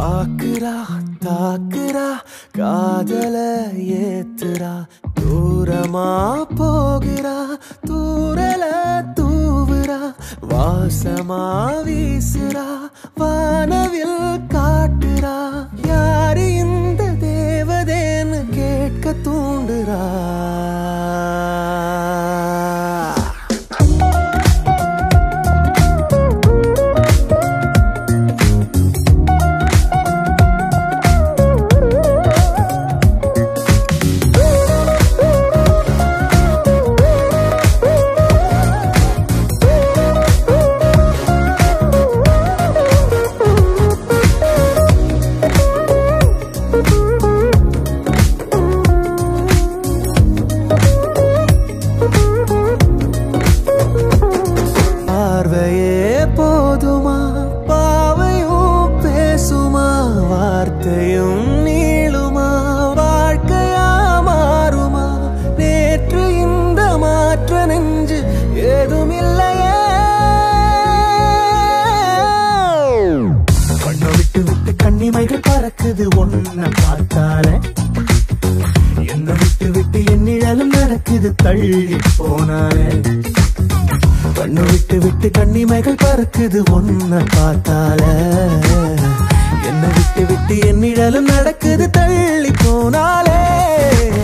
பாக்குறா தாக்குறா காதல ஏத்துறா தூரமா போகிறா தூரல தூவுறா வாசமா வீசுறா வானவில் காட்டுறா யாரு இந்த தேவதேன்னு கேட்க தூண்டுறா பார்வையே போதுமா பாவையும் பேசுமா வார்த்தையும் நீளுமா வாழ்க்கையா மாறுமா நேற்று இந்த மாற்ற நெஞ்சு ஏதும் இல்லையே கண்ணை விட்டு விட்டு கண்ணிமைகள் பறக்குது ஒன்ன பார்த்தாலே என்ன விட்டு விட்டு என் நிழலும் நடக்குது தள்ளி போனாலே கண்ணு விட்டு விட்டு கண்ணிமைகள் பறக்குது ஒன்ன பார்த்தால என்ன விட்டு விட்டு என் நிழலும் நடக்குது தள்ளி போனாலே